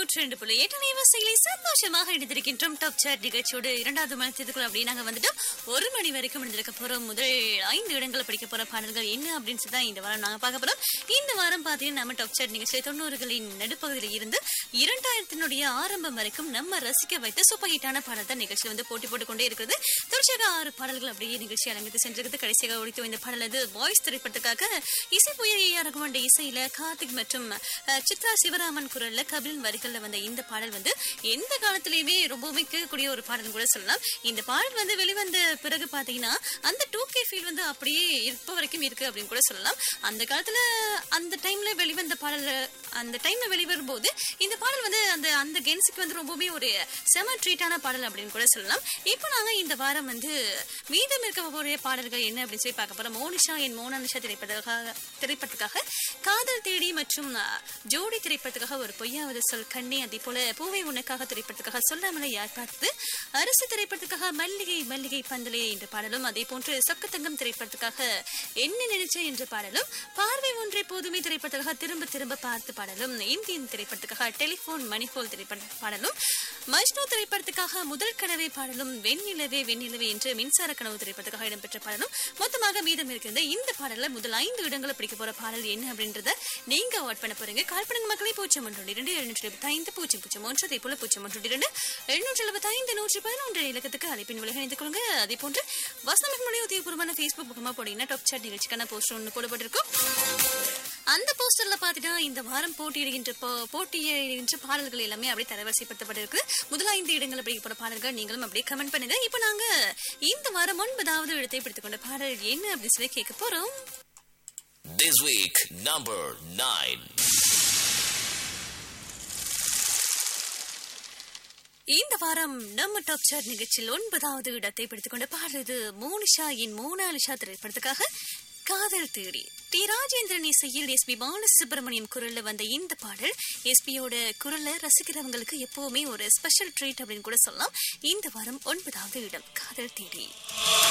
நூற்றி ரெண்டு புள்ளி எட்டு நிவசைகளை சந்தோஷமாக இணைந்திருக்கின்றோம் டாப் சாட் நிகழ்ச்சியோடு இரண்டாவது மனத்திற்குள் அப்படி நாங்க வந்துட்டோம் ஒரு மணி வரைக்கும் இணைந்திருக்க போறோம் முதல் ஐந்து இடங்களை படிக்க போற பாடல்கள் என்ன அப்படின்னு சொல்லி தான் இந்த வாரம் நாங்க பார்க்க போறோம் இந்த வாரம் பாத்தீங்கன்னா நம்ம டாப் சாட் நிகழ்ச்சி தொண்ணூறுகளின் நடுப்பகுதியில் இருந்து இரண்டாயிரத்தினுடைய ஆரம்பம் வரைக்கும் நம்ம ரசிக்க வைத்த சூப்பர் ஹிட்டான பாடல் தான் நிகழ்ச்சி வந்து போட்டி போட்டுக் கொண்டே இருக்கிறது தொடர்ச்சியாக ஆறு பாடல்கள் அப்படியே நிகழ்ச்சி அலங்கரித்து சென்றிருக்கிறது கடைசியாக ஒழித்து இந்த பாடல் அது வாய்ஸ் திரைப்படத்துக்காக இசை புயல் ஏஆர் ரகுமான் இசையில கார்த்திக் மற்றும் அஹ், சித்ரா சிவராமன் குரல்ல கபிலன் வரிகள்ல வந்த இந்த பாடல் வந்து எந்த காலத்திலயுமே ரொம்பவுமே கேட்கக்கூடிய ஒரு பாடல் கூட சொல்லலாம் இந்த பாடல் வந்து வெளிவந்த பிறகு பாத்தீங்கன்னா அந்த டூ கே ஃபீல் வந்து அப்படியே இப்ப வரைக்கும் இருக்கு அப்படின்னு கூட சொல்லலாம் அந்த காலத்துல அந்த டைம்ல வெளிவந்த பாடல் அந்த டைம்ல வெளிவரும் போது இந்த பாடல் வந்து அந்த அந்த கென்ஸுக்கு வந்து ரொம்பவுமே ஒரு செம ட்ரீட்டான பாடல் அப்படின்னு கூட சொல்லலாம் இப்போ நாங்க இந்த வாரம் வந்து மீதம் இருக்க போகிற பாடல்கள் என்ன அப்படின்னு சொல்லி பார்க்க போறோம் மோனிஷா என் மோனானிஷா திரைப்படத்துக்காக திரைப்படத்துக்காக காதல் தேடி மற்றும் அஹ், ஜோடி திரைப்படத்துக்காக ஒரு பொய்யாவது சொல் கண்ணே அதே போல பூவை உனக்காக திரைப்படத்துக்காக சொல்லாமலே யார் பார்த்து அரசு திரைப்படத்துக்காக மல்லிகை மல்லிகை பந்தலே என்ற பாடலும் அதே போன்று சொக்கத்தங்கம் திரைப்படத்துக்காக என்ன நினைச்ச என்ற பாடலும் பார்வை ஒன்றை போதுமே திரைப்படத்துக்காக திரும்ப திரும்ப பார்த்து பாடலும் இந்தியன் திரைப்படத்துக்காக டெலிபோன் மணிபோல் திரைப்பட பாடலும் மஜ்னு திரைப்படத்துக்காக முதல் கனவே பாடலும் வெண்ணிலவே வெண்ணிலவே என்று மின்சார கனவு திரைப்படத்துக்காக இடம்பெற்ற பாடலும் மொத்தமாக மீதம் இருக்கிறது இந்த பாடல்ல முதல் ஐந்து இடங்களை பிடிக்க போற பாடல் என்ன அப்படின்றத நீங்க அவாட் பண்ண போறீங்க கால் பண்ணுங்க மக்களை பூஜ்ஜியம் ஒன்று இரண்டு எழுநூற்றி எழுபத்தி ஐந்து பூஜ்ஜியம் பூஜ்ஜியம் ஒன்று அதே போல பூஜ்ஜியம் ஒன்று இரண்டு எழுநூற்றி எழுபத்தி ஐந்து நூற்றி பதினொன்று இலக்கத்துக்கு அழைப்பின் விலக இணைந்து கொள்ளுங்க அதே போன்று வசனம் மொழி உதயபூர்வமான ஃபேஸ்புக் பக்கமா போனீங்கன்னா டாப் சாட் நிகழ்ச்சிக்கான போஸ்டர் ஒன்று போடப்பட்டிருக்கும் அந்த போஸ்டர்ல பாத்தீங்கன்னா இந்த வாரம் போட்டியிடுகின்ற போ- போட்டியிடுகின்ற பாடல்கள் எல்லாமே அப்படியே தரவரிசைப்படுத்தப்பட்டிருக்கு முதல் ஐந்து இடங்கள் அப்படி போற பாடல்கள் நீங்களும் அப்படியே கமெண்ட் பண்ணுங்க இப்போ நாங்க இந்த வாரம் ஒன்பதாவது இடத்தை பிடித்துக் கொண்ட பாடல் என்ன அப்படின்னு சொல்லி கேட்க போறோம் This week, number 9. இந்த வாரம் நம்ம டாப் சார் நிகழ்ச்சியில் ஒன்பதாவது இடத்தை பிடித்துக் கொண்ட பாடல் இது மோனிஷா இன் மோனாலிஷா திரைப்படத்துக்காக காதல் தேடி டி ராஜேந்திரன் இசையில் எஸ்பி பாலசுப்ரமணியம் குரல்ல வந்த இந்த பாடல் எஸ்பியோட குரலை ரசிக்கிறவங்களுக்கு எப்பவுமே ஒரு ஸ்பெஷல் ட்ரீட் அப்படின்னு கூட சொல்லலாம் இந்த வாரம் ஒன்பதாவது இடம் காதல் தேடி